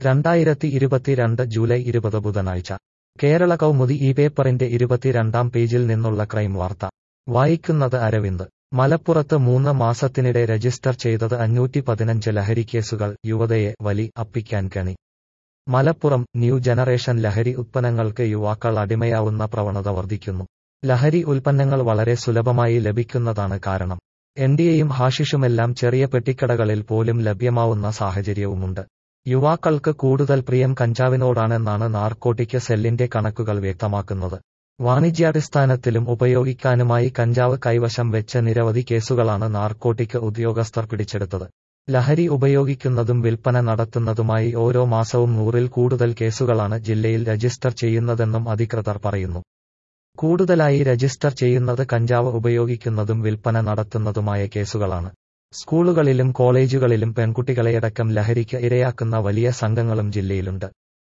രണ്ടായിരത്തി ഇരുപത്തിരണ്ട് ജൂലൈ ഇരുപത് ബുധനാഴ്ച കേരള കൗമുദി ഈ പേപ്പറിന്റെ ഇരുപത്തിരണ്ടാം പേജിൽ നിന്നുള്ള ക്രൈം വാർത്ത വായിക്കുന്നത് അരവിന്ദ് മലപ്പുറത്ത് മൂന്ന് മാസത്തിനിടെ രജിസ്റ്റർ ചെയ്തത് അഞ്ഞൂറ്റി പതിനഞ്ച് ലഹരിക്കേസുകൾ യുവതയെ വലി അപ്പിക്കാൻ കെണി മലപ്പുറം ന്യൂ ജനറേഷൻ ലഹരി ഉത്പന്നങ്ങൾക്ക് യുവാക്കൾ അടിമയാവുന്ന പ്രവണത വർദ്ധിക്കുന്നു ലഹരി ഉൽപ്പന്നങ്ങൾ വളരെ സുലഭമായി ലഭിക്കുന്നതാണ് കാരണം എൻഡിയയും ഹാഷിഷുമെല്ലാം ചെറിയ പെട്ടിക്കടകളിൽ പോലും ലഭ്യമാവുന്ന സാഹചര്യവുമുണ്ട് യുവാക്കൾക്ക് കൂടുതൽ പ്രിയം കഞ്ചാവിനോടാണെന്നാണ് നാർക്കോട്ടിക് സെല്ലിന്റെ കണക്കുകൾ വ്യക്തമാക്കുന്നത് വാണിജ്യാടിസ്ഥാനത്തിലും ഉപയോഗിക്കാനുമായി കഞ്ചാവ് കൈവശം വെച്ച നിരവധി കേസുകളാണ് നാർക്കോട്ടിക് ഉദ്യോഗസ്ഥർ പിടിച്ചെടുത്തത് ലഹരി ഉപയോഗിക്കുന്നതും വിൽപ്പന നടത്തുന്നതുമായി ഓരോ മാസവും നൂറിൽ കൂടുതൽ കേസുകളാണ് ജില്ലയിൽ രജിസ്റ്റർ ചെയ്യുന്നതെന്നും അധികൃതർ പറയുന്നു കൂടുതലായി രജിസ്റ്റർ ചെയ്യുന്നത് കഞ്ചാവ് ഉപയോഗിക്കുന്നതും വിൽപ്പന നടത്തുന്നതുമായ കേസുകളാണ് സ്കൂളുകളിലും കോളേജുകളിലും പെൺകുട്ടികളെയടക്കം ലഹരിക്ക് ഇരയാക്കുന്ന വലിയ സംഘങ്ങളും ജില്ലയിലുണ്ട്